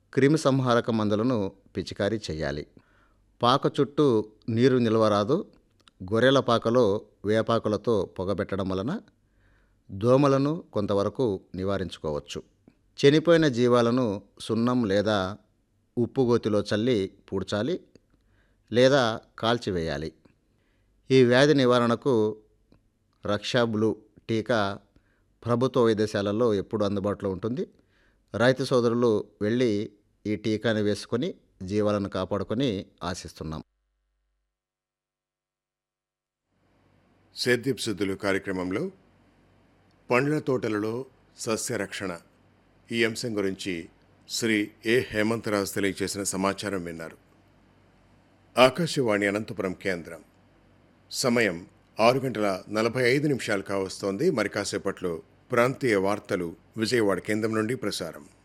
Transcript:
క్రిమి సంహారక మందులను పిచికారీ చేయాలి పాక చుట్టూ నీరు నిలవరాదు గొర్రెల పాకలో వేపాకులతో పొగబెట్టడం వలన దోమలను కొంతవరకు నివారించుకోవచ్చు చనిపోయిన జీవాలను సున్నం లేదా ఉప్పు గోతిలో చల్లి పూడ్చాలి లేదా కాల్చివేయాలి ఈ వ్యాధి నివారణకు రక్షా బ్లూ టీకా ప్రభుత్వ వైద్యశాలల్లో ఎప్పుడు అందుబాటులో ఉంటుంది రైతు సోదరులు వెళ్ళి ఈ టీకాని వేసుకొని జీవాలను కాపాడుకొని ఆశిస్తున్నాం సేద్యపు సిద్ధులు కార్యక్రమంలో పండ్ల తోటలలో సస్యరక్షణ ఈ అంశం గురించి శ్రీ ఏ హేమంతరాజు తెలియజేసిన సమాచారం విన్నారు ఆకాశవాణి అనంతపురం కేంద్రం సమయం ఆరు గంటల నలభై ఐదు నిమిషాలు కావస్తోంది మరి కాసేపట్లో ప్రాంతీయ వార్తలు విజయవాడ కేంద్రం నుండి ప్రసారం